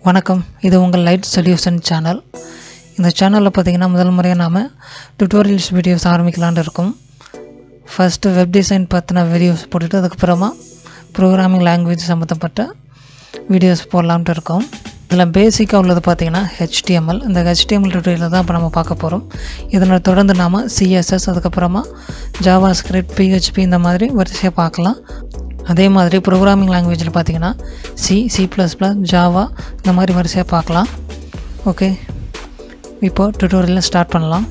வணக்கம் இது உங்கள் லைட் சொல்யூஷன் சேனல் இந்த சேனலில் பார்த்தீங்கன்னா முதல் முறையாக நாம் டுட்டோரியல்ஸ் வீடியோஸ் ஆரம்பிக்கலான்னு இருக்கோம் ஃபஸ்ட்டு வெப் டிசைன் பற்றின வீடியோஸ் போட்டுட்டு அதுக்கப்புறமா ப்ரோக்ராமிங் லாங்குவேஜ் சம்மந்தப்பட்ட வீடியோஸ் போடலான்ட்டு இருக்கோம் இதில் பேசிக்காக உள்ளது பார்த்தீங்கன்னா HTML இந்த HTML டுட்டோரியல் தான் இப்போ நம்ம பார்க்க போகிறோம் இதனால் தொடர்ந்து நாம் சிஎஸ்எஸ் அதுக்கப்புறமா ஜாவா ஸ்கிரிப்ட் பிஹெச்பி இந்த மாதிரி வரிசையாக பார்க்கலாம் அதே மாதிரி ப்ரோக்ராமிங் லாங்குவேஜில் பார்த்தீங்கன்னா C C plus plus Java இந்த மாதிரி வரிசையாக பார்க்கலாம் ஓகே இப்போ டுட்டோரியலில் ஸ்டார்ட் பண்ணலாம்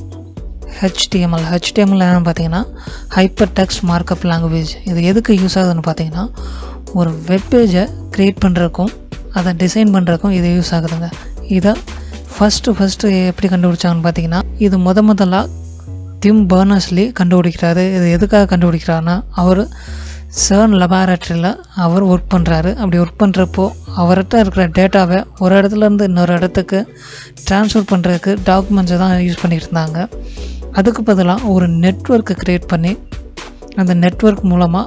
HTML HTML என்னென்னு பார்த்தீங்கன்னா ஹைப்பர் டெக்ஸ்ட் மார்க்கப் லாங்குவேஜ் இது எதுக்கு யூஸ் ஆகுதுன்னு பார்த்தீங்கன்னா ஒரு வெப் பேஜை க்ரியேட் பண்ணுறதுக்கும் அதை டிசைன் பண்ணுறதுக்கும் இது யூஸ் ஆகுதுங்க இதை ஃபஸ்ட்டு ஃபஸ்ட்டு எப்படி கண்டுபிடிச்சாங்கன்னு பார்த்தீங்கன்னா இது முத முதலாக டிம் பர்னர்ஸ்லி கண்டுபிடிக்கிறாரு இது எதுக்காக கண்டுபிடிக்கிறாருன்னா அவர் சர்ன் லெபார்ட்ரியில் அவர் ஒர்க் பண்ணுறாரு அப்படி ஒர்க் பண்ணுறப்போ அவர்கிட்ட இருக்கிற டேட்டாவை ஒரு இடத்துலேருந்து இன்னொரு இடத்துக்கு ட்ரான்ஸ்ஃபர் பண்ணுறதுக்கு டாக்குமெண்ட்ஸை தான் யூஸ் பண்ணிட்டு இருந்தாங்க அதுக்கு பதிலாக ஒரு நெட்ஒர்க்கை க்ரியேட் பண்ணி அந்த நெட்ஒர்க் மூலமாக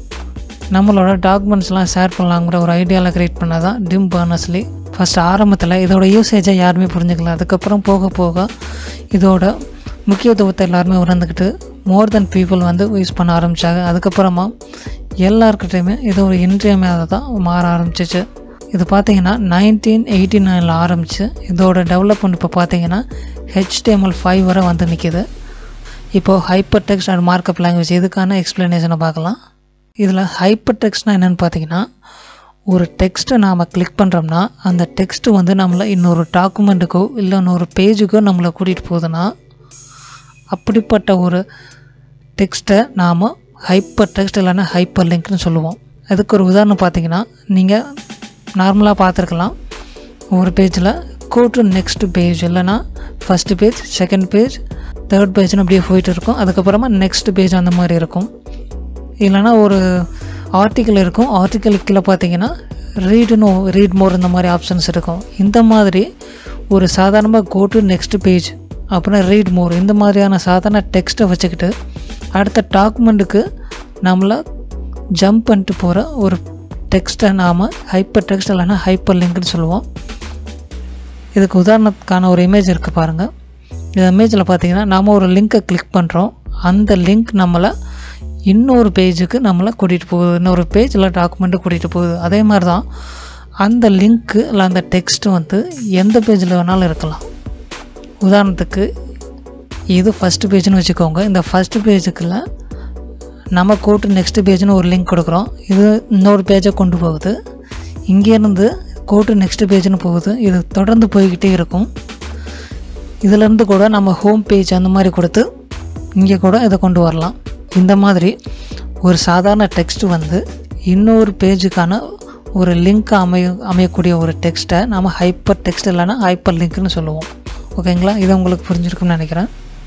நம்மளோட டாக்குமெண்ட்ஸ்லாம் ஷேர் பண்ணலாங்கிற ஒரு ஐடியாவில் க்ரியேட் பண்ணால் தான் டிம் பர்னஸ்லி ஃபஸ்ட் ஆரம்பத்தில் இதோட யூசேஜை யாருமே புரிஞ்சுக்கல அதுக்கப்புறம் போக போக இதோட முக்கியத்துவத்தை எல்லாருமே உணர்ந்துக்கிட்டு மோர் தென் பீப்புள் வந்து யூஸ் பண்ண ஆரம்பித்தாங்க அதுக்கப்புறமா எல்லாருக்கிட்டையுமே இது ஒரு இன்றியமையாததாக மாற ஆரம்பிச்சிச்சு இது பார்த்தீங்கன்னா நைன்டீன் எயிட்டி நைனில் ஆரம்பிச்சு இதோட டெவலப்மெண்ட் இப்போ பார்த்தீங்கன்னா ஹெச்டிஎம்எல் ஃபைவ் வரை வந்து நிற்கிது இப்போது hyper text and markup language இதுக்கான எக்ஸ்ப்ளனேஷனை பார்க்கலாம் இதில் ஹைப்பர் டெக்ஸ்ட்னா என்னென்னு பார்த்தீங்கன்னா ஒரு டெக்ஸ்ட்டை நாம் கிளிக் பண்ணுறோம்னா அந்த டெக்ஸ்ட்டு வந்து நம்மளை இன்னொரு டாக்குமெண்ட்டுக்கோ இல்லை இன்னொரு பேஜுக்கோ நம்மளை கூட்டிகிட்டு போகுதுன்னா அப்படிப்பட்ட ஒரு டெக்ஸ்ட்டை நாம் ஹைப்பர் டெக்ஸ்ட் இல்லைன்னா ஹைப்பர் லிங்க்னு சொல்லுவோம் அதுக்கு ஒரு உதாரணம் பார்த்தீங்கன்னா நீங்கள் நார்மலாக பார்த்துருக்கலாம் ஒரு பேஜில் கோ டு நெக்ஸ்ட் பேஜ் இல்லைன்னா first page second page third பேஜ்னு அப்படியே போயிட்டு இருக்கும் அதுக்கப்புறமா நெக்ஸ்ட் பேஜ் அந்த மாதிரி இருக்கும் இல்லைன்னா ஒரு ஆர்டிக்கல் இருக்கும் ஆர்டிக்கல் கீழே பார்த்தீங்கன்னா ரீடுன்னு ரீட் மோர் இந்த மாதிரி ஆப்ஷன்ஸ் இருக்கும் இந்த மாதிரி ஒரு சாதாரணமாக கோ டு நெக்ஸ்ட் பேஜ் அப்புறம் ரீட் மோர் இந்த மாதிரியான சாதாரண டெக்ஸ்ட்டை வச்சுக்கிட்டு அடுத்த டாக்குமெண்ட்டுக்கு நம்மளை ஜம்ப் பண்ணிட்டு போகிற ஒரு டெக்ஸ்ட்டை நாம் ஹைப்பர் டெக்ஸ்ட் இல்லைன்னா ஹைப்பர் லிங்க்னு சொல்லுவோம் இதுக்கு உதாரணத்துக்கான ஒரு இமேஜ் இருக்குது பாருங்கள் இந்த இமேஜில் பார்த்தீங்கன்னா நாம் ஒரு லிங்க்கை கிளிக் பண்ணுறோம் அந்த லிங்க் நம்மளை இன்னொரு பேஜுக்கு நம்மளை கூட்டிகிட்டு போகுது இன்னொரு பேஜில் டாக்குமெண்ட்டு கூட்டிகிட்டு போகுது அதே மாதிரி தான் அந்த லிங்க்கு இல்லை அந்த டெக்ஸ்ட்டு வந்து எந்த பேஜில் வேணாலும் இருக்கலாம் உதாரணத்துக்கு இது ஃபஸ்ட்டு பேஜ்னு வச்சுக்கோங்க இந்த ஃபஸ்ட்டு பேஜுக்குள்ள நம்ம கோட்டு நெக்ஸ்ட் பேஜ்னு ஒரு லிங்க் கொடுக்குறோம் இது இன்னொரு பேஜை கொண்டு போகுது இங்கேருந்து கோட்டு நெக்ஸ்ட் பேஜ்னு போகுது இது தொடர்ந்து போய்கிட்டே இருக்கும் இதிலேருந்து கூட நம்ம ஹோம் பேஜ் அந்த மாதிரி கொடுத்து இங்கே கூட இதை கொண்டு வரலாம் இந்த மாதிரி ஒரு சாதாரண டெக்ஸ்ட் வந்து இன்னொரு பேஜுக்கான ஒரு லிங்க் அமைய அமையக்கூடிய ஒரு டெக்ஸ்ட்டை நம்ம ஹைப்பர் டெக்ஸ்ட் இல்லைன்னா ஹைப்பர் லிங்க்னு சொல்லுவோம் ஓகேங்களா இது உங்களுக்கு புரிஞ்சிருக்கும்னு நினைக்கிறேன்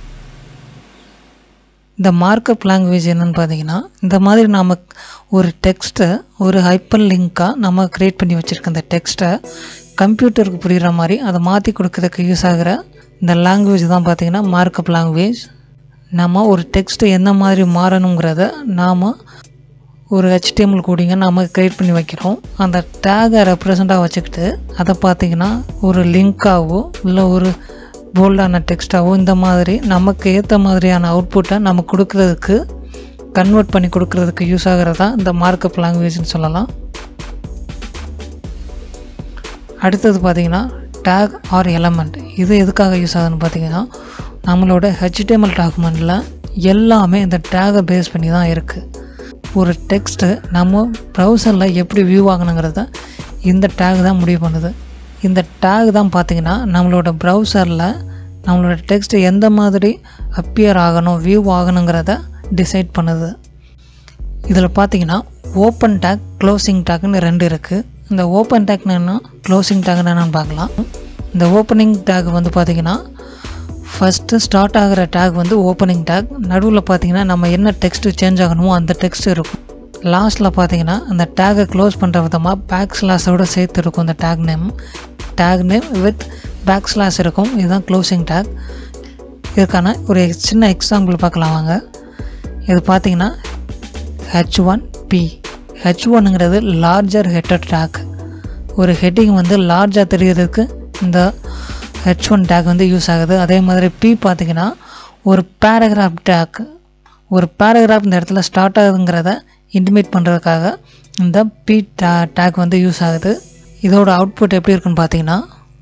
இந்த மார்க்கப் லாங்குவேஜ் என்னென்னு பார்த்தீங்கன்னா இந்த மாதிரி நாம் ஒரு டெக்ஸ்ட்டை ஒரு ஹைப்பர் லிங்க்காக நம்ம க்ரியேட் பண்ணி வச்சுருக்க இந்த டெக்ஸ்ட்டை கம்ப்யூட்டருக்கு புரிகிற மாதிரி அதை மாற்றி கொடுக்கறதுக்கு யூஸ் ஆகிற இந்த லாங்குவேஜ் தான் பார்த்திங்கன்னா மார்க்கப் லாங்குவேஜ் நம்ம ஒரு டெக்ஸ்ட்டு எந்த மாதிரி மாறணுங்கிறத நாம் ஒரு ஹெச்டிஎம்எல் கோடிங்கை நாம் க்ரியேட் பண்ணி வைக்கிறோம் அந்த டேகை ரெப்ரசண்ட்டாக வச்சுக்கிட்டு அதை பார்த்திங்கன்னா ஒரு லிங்க்காகவோ இல்லை ஒரு போல்டான டெக்ஸ்ட்டாகவோ இந்த மாதிரி நமக்கு ஏற்ற மாதிரியான அவுட்புட்டை நம்ம கொடுக்குறதுக்கு கன்வெர்ட் பண்ணி கொடுக்குறதுக்கு யூஸ் ஆகிறதா இந்த மார்க்கப் லாங்குவேஜ்னு சொல்லலாம் அடுத்தது பார்த்திங்கன்னா டேக் ஆர் எலமெண்ட் இது எதுக்காக யூஸ் ஆகுதுன்னு பார்த்தீங்கன்னா நம்மளோட ஹெச்டிஎம்எல் டாக்குமெண்ட்டில் எல்லாமே இந்த டேகை பேஸ் பண்ணி தான் இருக்குது ஒரு டெக்ஸ்ட்டு நம்ம ப்ரௌசரில் எப்படி வியூ ஆகணுங்கிறத இந்த டேக் தான் முடிவு பண்ணுது இந்த டேக் தான் பார்த்திங்கன்னா நம்மளோட ப்ரௌசரில் நம்மளோட டெக்ஸ்ட் எந்த மாதிரி அப்பியர் ஆகணும் வியூ ஆகணுங்கிறத டிசைட் பண்ணுது இதில் பார்த்தீங்கன்னா ஓப்பன் டேக் க்ளோசிங் டேக்னு ரெண்டு இருக்குது இந்த ஓப்பன் டேக்னு என்ன க்ளோசிங் டேக்னு என்னென்னு பார்க்கலாம் இந்த ஓப்பனிங் டேக் வந்து பார்த்திங்கன்னா ஃபஸ்ட்டு ஸ்டார்ட் ஆகிற டேக் வந்து ஓப்பனிங் டேக் நடுவில் பார்த்தீங்கன்னா நம்ம என்ன டெக்ஸ்ட்டு சேஞ்ச் ஆகணுமோ அந்த டெக்ஸ்ட் இருக்கும் லாஸ்ட்டில் பார்த்தீங்கன்னா அந்த டேகை க்ளோஸ் பண்ணுற விதமாக பேக் ஸ்லாஸோடு சேர்த்து இருக்கும் இந்த tag name tag name with back slash இருக்கும் இதுதான் க்ளோசிங் டேக் இதுக்கான ஒரு சின்ன எக்ஸாம்பிள் பார்க்கலாம் வாங்க இது பார்த்தீங்கன்னா ஹெச் ஒன் பி ஹெச் ஒன்னுங்கிறது லார்ஜர் ஹெட்டர் டேக் ஒரு ஹெட்டிங் வந்து லார்ஜாக தெரியறதுக்கு இந்த ஹெச் ஒன் டேக் வந்து யூஸ் ஆகுது அதே மாதிரி பி பார்த்தீங்கன்னா ஒரு பேராகிராஃப் டேக் ஒரு பேராகிராஃப் இந்த இடத்துல ஸ்டார்ட் ஆகுதுங்கிறத இன்டிமேட் பண்ணுறதுக்காக இந்த பி டே டேக் வந்து யூஸ் ஆகுது இதோட அவுட்புட் எப்படி இருக்குன்னு பார்த்தீங்கன்னா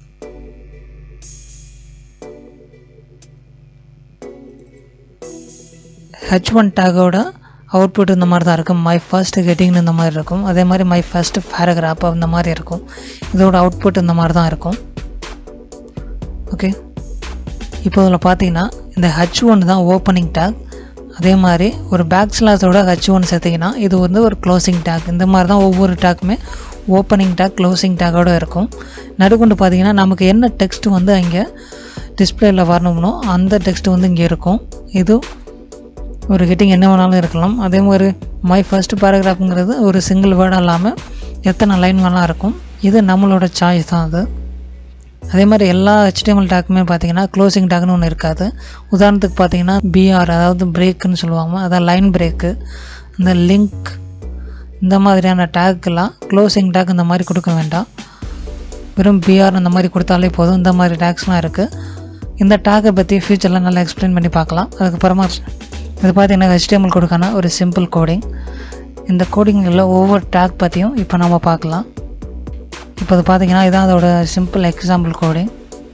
ஹெச் ஒன் டேக்கோட அவுட்புட் இந்த மாதிரி தான் இருக்கும் மை ஃபர்ஸ்ட் கெட்டிங்னு இந்த மாதிரி இருக்கும் அதே மாதிரி மை ஃபர்ஸ்ட் பேராகிராஃப் அந்த மாதிரி இருக்கும் இதோட அவுட்புட் இந்த மாதிரி தான் இருக்கும் ஓகே இப்போ இதில் பார்த்தீங்கன்னா இந்த ஹச் ஒன் தான் ஓப்பனிங் டேக் அதே மாதிரி ஒரு பேக் ஸ்லாஸோட ஹச் ஒன் சேர்த்திங்கன்னா இது வந்து ஒரு க்ளோசிங் டேக் இந்த மாதிரி தான் ஒவ்வொரு டேக்குமே ஓப்பனிங் டேக் க்ளோசிங் டேக்கோட இருக்கும் நடுக்கொண்டு பார்த்தீங்கன்னா நமக்கு என்ன டெக்ஸ்ட் வந்து அங்கே டிஸ்பிளேயில் வரணும்னோ அந்த டெக்ஸ்ட் வந்து இங்கே இருக்கும் இது ஒரு ஹெட்டிங் என்ன வேணாலும் இருக்கலாம் அதே மாதிரி மை ஃபர்ஸ்ட் பேராகிராஃப்ங்கிறது ஒரு சிங்கிள் வேர்டாக இல்லாமல் எத்தனை லைன் வேணாலும் இருக்கும் இது நம்மளோட சாய்ஸ் தான் அது அதே மாதிரி எல்லா ஹெச்டிஎம்எல் டேக்குமே பார்த்தீங்கன்னா க்ளோசிங் டேக்னு ஒன்று இருக்காது உதாரணத்துக்கு பார்த்தீங்கன்னா பிஆர் அதாவது பிரேக்குன்னு சொல்லுவாங்க அதான் லைன் பிரேக்கு இந்த லிங்க் இந்த மாதிரியான டேக்கெல்லாம் க்ளோசிங் டேக் இந்த மாதிரி கொடுக்க வேண்டாம் வெறும் பிஆர் அந்த மாதிரி கொடுத்தாலே போதும் இந்த மாதிரி டேக்ஸ்லாம் இருக்குது இந்த டேக்கை பற்றி ஃப்யூச்சரில் நல்லா எக்ஸ்பிளைன் பண்ணி பார்க்கலாம் அதுக்கப்புறமா இது பார்த்தீங்கன்னா ஹெச்டிஎம்எல் கொடுக்கான ஒரு சிம்பிள் கோடிங் இந்த கோடிங்கில் ஒவ்வொரு டேக் பற்றியும் இப்போ நம்ம பார்க்கலாம் இப்போ அது பார்த்தீங்கன்னா இதான் அதோட சிம்பிள் எக்ஸாம்பிள் கோடிங்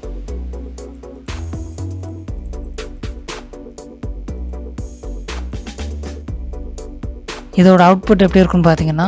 இதோட அவுட்புட் எப்படி இருக்குன்னு பார்த்தீங்கன்னா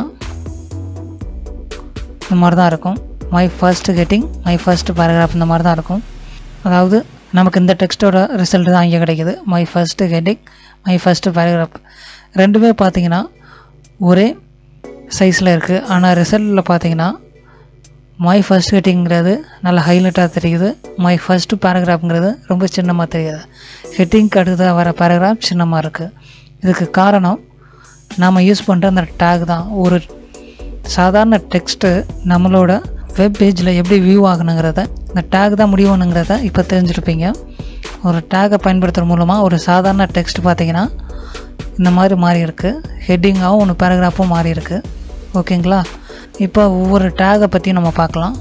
இந்த மாதிரி தான் இருக்கும் மை ஃபர்ஸ்ட் கெட்டிங் மை ஃபர்ஸ்ட் பேராகிராஃப் இந்த மாதிரி தான் இருக்கும் அதாவது நமக்கு இந்த டெக்ஸ்ட்டோட ரிசல்ட் தான் இங்கே கிடைக்குது my first heading my first paragraph ரெண்டுமே பார்த்தீங்கன்னா ஒரே சைஸில் இருக்குது ஆனால் ரிசல்ட்டில் பார்த்தீங்கன்னா மை ஃபர்ஸ்ட் ஹெட்டிங்கிறது நல்ல ஹைலைட்டாக தெரியுது மை ஃபஸ்ட்டு பேராகிராஃப்ங்கிறது ரொம்ப சின்னமாக தெரியுது ஹெட்டிங்க்கு அடுத்ததாக வர பேராகிராஃப் சின்னமாக இருக்குது இதுக்கு காரணம் நாம் யூஸ் பண்ணுற அந்த டேக் தான் ஒரு சாதாரண டெக்ஸ்ட்டு நம்மளோட வெப் பேஜில் எப்படி வியூ ஆகணுங்கிறத இந்த டேக் தான் முடியணுங்கிறத இப்போ தெரிஞ்சிருப்பீங்க ஒரு டேக்கை பயன்படுத்துகிற மூலமாக ஒரு சாதாரண டெக்ஸ்ட் பார்த்தீங்கன்னா இந்த மாதிரி மாறி இருக்குது ஹெட்டிங்காகவும் ஒன்று பேராகிராஃபும் மாறி இருக்குது ஓகேங்களா இப்போ ஒவ்வொரு டேகை பற்றி நம்ம பார்க்கலாம்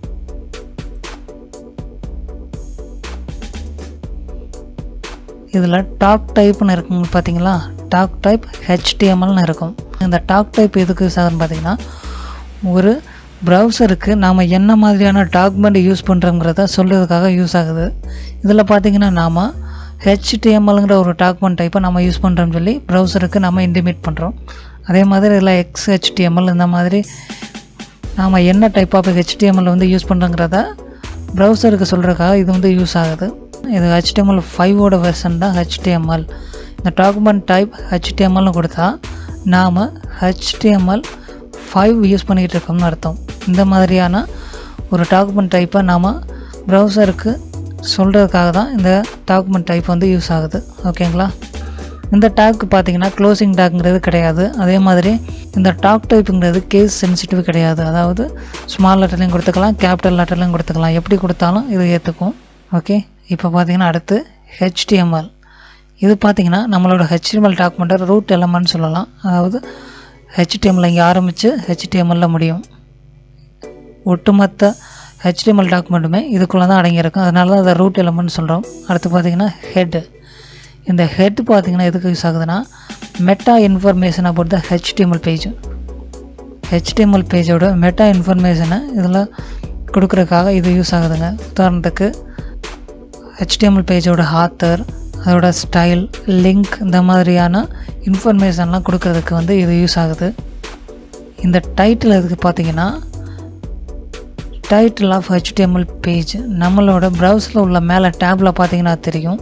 இதில் டாக் டைப்னு இருக்குங்க பார்த்தீங்களா டாக் டைப் ஹெச்டிஎம்எல்னு இருக்கும் இந்த டாக் டைப் எதுக்கு யூஸ் ஆகுதுன்னு பார்த்தீங்கன்னா ஒரு ப்ரௌசருக்கு நாம் என்ன மாதிரியான டாக்குமெண்ட் யூஸ் பண்ணுறோங்கிறத சொல்கிறதுக்காக யூஸ் ஆகுது இதில் பார்த்தீங்கன்னா நாம் ஹெச்டிஎம்எல்ங்கிற ஒரு டாக்குமெண்ட் டைப்பை நம்ம யூஸ் பண்ணுறோம்னு சொல்லி ப்ரௌசருக்கு நம்ம இன்டிமேட் பண்ணுறோம் அதே மாதிரி இதில் எக்ஸ் ஹெச்டிஎம்எல் இந்த மாதிரி நாம் என்ன டைப் ஆஃப் ஹெச்டிஎம்எல் வந்து யூஸ் பண்ணுறோங்கிறத ப்ரௌசருக்கு சொல்கிறதுக்காக இது வந்து யூஸ் ஆகுது இது ஹெச்டிஎம்எல் ஃபைவோட வெர்ஷன் தான் ஹெச்டிஎம்எல் இந்த டாக்குமெண்ட் டைப் ஹெச்டிஎம்எல்னு கொடுத்தா நாம் ஹெச்டிஎம்எல் ஃபைவ் யூஸ் பண்ணிக்கிட்டு இருக்கோம்னு அர்த்தம் இந்த மாதிரியான ஒரு டாக்குமெண்ட் டைப்பை நாம் ப்ரௌசருக்கு சொல்கிறதுக்காக தான் இந்த டாக்குமெண்ட் டைப் வந்து யூஸ் ஆகுது ஓகேங்களா இந்த டாக் பார்த்தீங்கன்னா க்ளோசிங் டாக்ங்கிறது கிடையாது அதே மாதிரி இந்த டாக் டைப்புங்கிறது கேஸ் சென்சிட்டிவ் கிடையாது அதாவது ஸ்மால் லெட்டர்லையும் கொடுத்துக்கலாம் கேபிட்டல் லெட்டர்லையும் கொடுத்துக்கலாம் எப்படி கொடுத்தாலும் இது ஏற்றுக்கும் ஓகே இப்போ பார்த்தீங்கன்னா அடுத்து ஹெச்டிஎம்எல் இது பார்த்தீங்கன்னா நம்மளோட ஹெச்டிஎம்எல் டாக்குமெண்ட்டை ரூட் எலமெண்ட் சொல்லலாம் அதாவது ஹெச்டிஎம்எல் இங்கே ஆரம்பித்து ஹெச்டிஎம்எல்ல முடியும் ஒட்டுமொத்த ஹெச்டிஎம்எல் டாக்குமெண்ட்டுமே இதுக்குள்ளே தான் அடங்கியிருக்கும் அதனால தான் அதை ரூட் எலமெண்ட் சொல்கிறோம் அடுத்து பார்த்தீங்கன்னா ஹெட் இந்த ஹெட் பார்த்தீங்கன்னா எதுக்கு யூஸ் ஆகுதுன்னா meta information about the HTML page HTML பேஜோட மெட்டா இன்ஃபர்மேஷனை இதில் கொடுக்குறதுக்காக இது யூஸ் ஆகுதுங்க உதாரணத்துக்கு ஹெச்டிஎம்எல் பேஜோட ஆத்தர் அதோட ஸ்டைல் லிங்க் இந்த மாதிரியான இன்ஃபர்மேஷன்லாம் கொடுக்கறதுக்கு வந்து இது யூஸ் ஆகுது இந்த டைட்டில் எதுக்கு பார்த்தீங்கன்னா டைட்டில் ஆஃப் ஹெச்டிஎம்எல் பேஜ் நம்மளோட ப்ரௌசரில் உள்ள மேலே டேப்பில் பார்த்தீங்கன்னா தெரியும்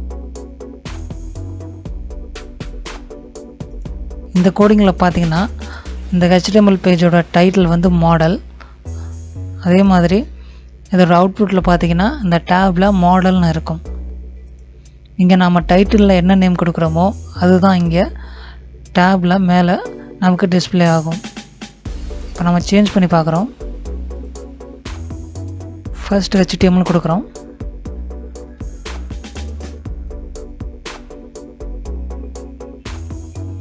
இந்த கோடிங்கில் பார்த்தீங்கன்னா இந்த ஹெச்டிஎம்எல் பேஜோட டைட்டில் வந்து மாடல் அதே மாதிரி இதோட அவுட்புட்டில் பார்த்தீங்கன்னா இந்த டேப்பில் மாடல்னு இருக்கும் இங்கே நாம் டைட்டிலில் என்ன நேம் கொடுக்குறோமோ அதுதான் இங்கே டேப்பில் மேலே நமக்கு டிஸ்ப்ளே ஆகும் இப்போ நம்ம சேஞ்ச் பண்ணி பார்க்குறோம் ஃபர்ஸ்ட் ஹெச்டிஎம்எல் கொடுக்குறோம்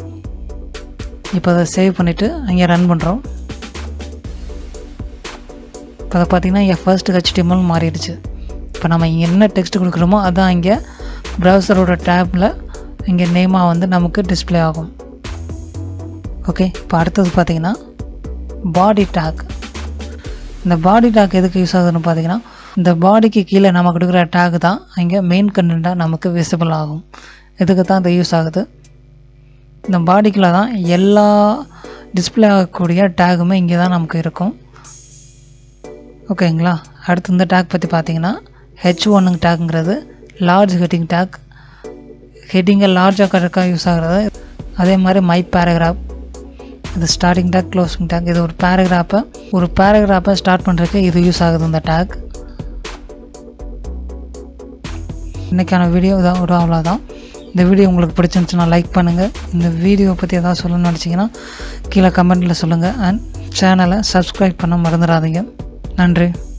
இப்போ அதை சேவ் பண்ணிவிட்டு அங்கே ரன் பண்ணுறோம் இப்போ அதை பார்த்தீங்கன்னா இங்கே ஃபர்ஸ்ட் ஹெச்டிஎம்எல் மாறிடுச்சு இப்போ நம்ம என்ன டெக்ஸ்ட் கொடுக்குறோமோ அதான் இங்கே ப்ரௌசரோட டேப்பில் இங்கே நேமாக வந்து நமக்கு டிஸ்ப்ளே ஆகும் ஓகே இப்போ அடுத்தது பார்த்தீங்கன்னா பாடி டேக் இந்த பாடி டேக் எதுக்கு யூஸ் ஆகுதுன்னு பார்த்தீங்கன்னா இந்த பாடிக்கு கீழே நம்ம கொடுக்குற டேக் தான் இங்கே மெயின் கண்டென்ட்டாக நமக்கு விசிபிள் ஆகும் இதுக்கு தான் இது யூஸ் ஆகுது இந்த பாடிக்குள்ளே தான் எல்லா டிஸ்ப்ளே ஆகக்கூடிய டேகுமே இங்கே தான் நமக்கு இருக்கும் ஓகேங்களா அடுத்து இந்த டேக் பற்றி பார்த்தீங்கன்னா ஹெச் ஒன்னுங்க டேக்குங்கிறது லார்ஜ் ஹெட்டிங் டேக் ஹெட்டிங்கை லார்ஜாக கரெக்டாக யூஸ் ஆகிறது அதே மாதிரி மை பேராகிராஃப் இது ஸ்டார்டிங் டேக் க்ளோசிங் டேக் இது ஒரு பேராகிராஃபை ஒரு பேராகிராஃபை ஸ்டார்ட் பண்ணுறதுக்கு இது யூஸ் ஆகுது இந்த டேக் இன்றைக்கான வீடியோ இதான் ஒரு அவ்வளோதான் இந்த வீடியோ உங்களுக்கு பிடிச்சிருந்துச்சுன்னா லைக் பண்ணுங்கள் இந்த வீடியோ பற்றி எதாவது சொல்லணும்னு நினச்சிங்கன்னா கீழே கமெண்ட்டில் சொல்லுங்கள் அண்ட் சேனலை சப்ஸ்கிரைப் பண்ண மறந்துடாதீங்க நன்றி